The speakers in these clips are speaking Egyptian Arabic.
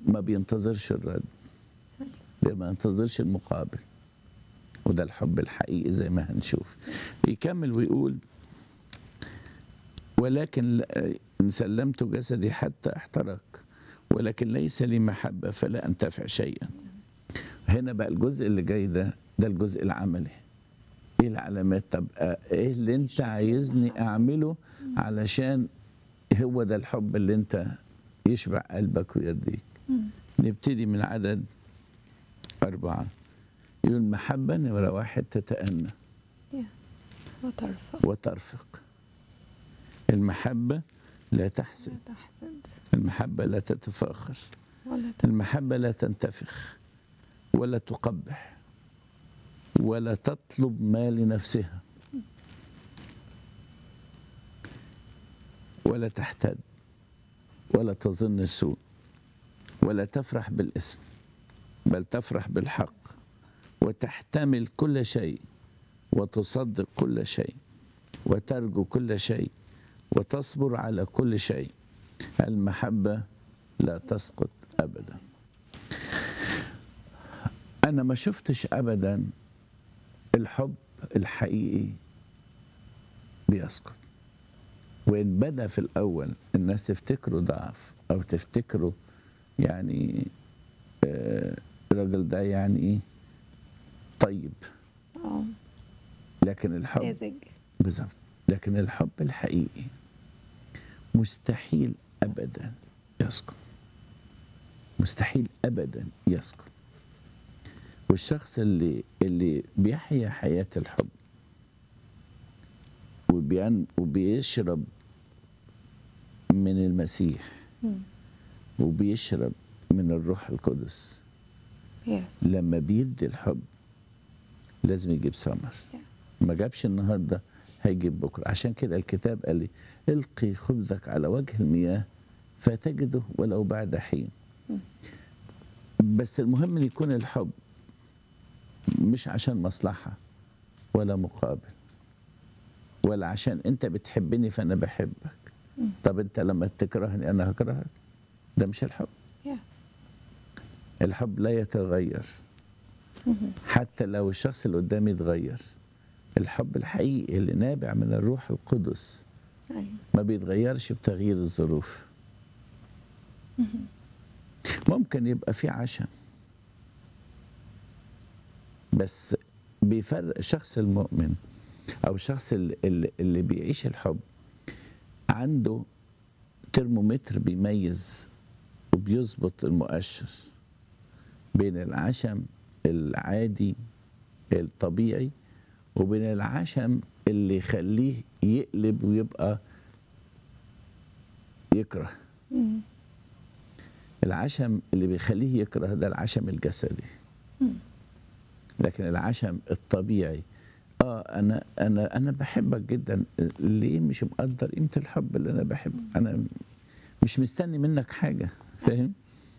ما بينتظرش الرد ما ينتظرش المقابل وده الحب الحقيقي زي ما هنشوف يكمل ويقول ولكن ل- إن سلمت جسدي حتى احترق ولكن ليس لي محبة فلا أنتفع شيئا هنا بقى الجزء اللي جاي ده ده الجزء العملي ايه العلامات طب آه، ايه اللي انت عايزني اعمله علشان هو ده الحب اللي انت يشبع قلبك ويرضيك نبتدي من عدد أربعة يقول محبة نمرة واحد تتأنى وترفق وترفق المحبة لا تحسد لا تحسد المحبة لا تتفاخر ولا ت- المحبة لا تنتفخ ولا تقبح ولا تطلب ما لنفسها ولا تحتد ولا تظن السوء ولا تفرح بالاسم بل تفرح بالحق وتحتمل كل شيء وتصدق كل شيء وترجو كل شيء وتصبر على كل شيء المحبة لا تسقط أبدا أنا ما شفتش أبدا الحب الحقيقي بيسقط وإن بدأ في الأول الناس تفتكره ضعف أو تفتكره يعني آه، الراجل ده يعني إيه طيب اه لكن الحب ساذج بالظبط لكن الحب الحقيقي مستحيل ابدا يسقط مستحيل ابدا يسقط والشخص اللي اللي بيحيا حياه الحب وبين وبيشرب من المسيح مم. وبيشرب من الروح القدس يس لما بيدي الحب لازم يجيب ثمر ما جابش النهارده هيجيب بكره عشان كده الكتاب قال لي القي خبزك على وجه المياه فتجده ولو بعد حين بس المهم ان يكون الحب مش عشان مصلحه ولا مقابل ولا عشان انت بتحبني فانا بحبك طب انت لما تكرهني انا هكرهك ده مش الحب يا. الحب لا يتغير حتى لو الشخص اللي قدامي اتغير الحب الحقيقي اللي نابع من الروح القدس أيوة. ما بيتغيرش بتغيير الظروف ممكن يبقى في عشم بس بيفرق الشخص المؤمن او الشخص اللي, اللي- اللي بيعيش الحب عنده ترمومتر بيميز وبيظبط المؤشر بين العشم العادي الطبيعي وبين العشم اللي يخليه يقلب ويبقى يكره مم. العشم اللي بيخليه يكره ده العشم الجسدي لكن العشم الطبيعي اه انا انا انا بحبك جدا ليه مش مقدر قيمه الحب اللي انا بحبه انا مش مستني منك حاجه فاهم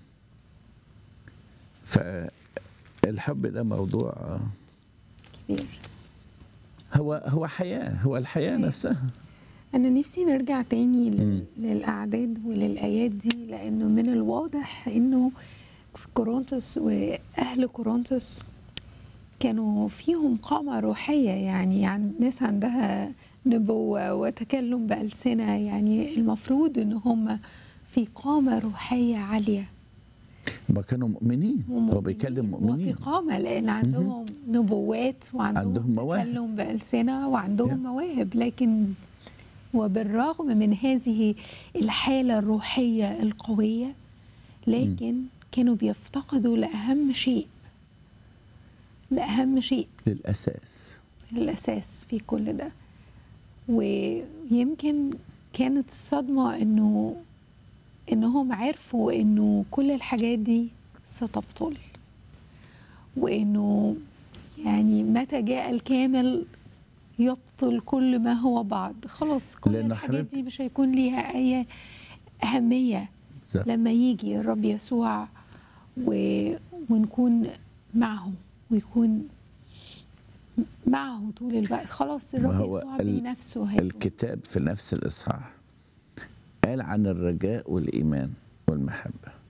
فالحب ده موضوع آه، كبير هو هو حياه هو الحياه أيوة. نفسها أنا نفسي نرجع تاني مم. لل... للأعداد وللآيات دي لأنه من الواضح إنه في كورنثوس وأهل كورنثوس كانوا فيهم قامة روحية يعني عن ناس عندها نبوة وتكلم بألسنة يعني المفروض إن هم في قامة روحية عالية ما كانوا مؤمنين هو ومؤمنين بيكلم وفي مؤمنين قامة لأن عندهم نبوات وعندهم عندهم مواهب. تكلم بألسنة وعندهم Yeah. مواهب لكن وبالرغم من هذه الحالة الروحية القوية لكن كانوا بيفتقدوا لأهم شيء لأهم شيء للاساس الأساس في كل ده ويمكن كانت الصدمة إنه إنهم عرفوا إنه كل الحاجات دي ستبطل وإنه يعني متى جاء الكامل يبطل كل ما هو بعض خلاص كل لأن الحاجات حضرتك- دي مش هيكون ليها أي أهمية بالظبط. لما يجي الرب يسوع و... ونكون معه ويكون معه طول الوقت خلاص الرب ما هو يسوع ال- بنفسه هيكون الكتاب في نفس الإصحاح قال عن الرجاء والإيمان والمحبة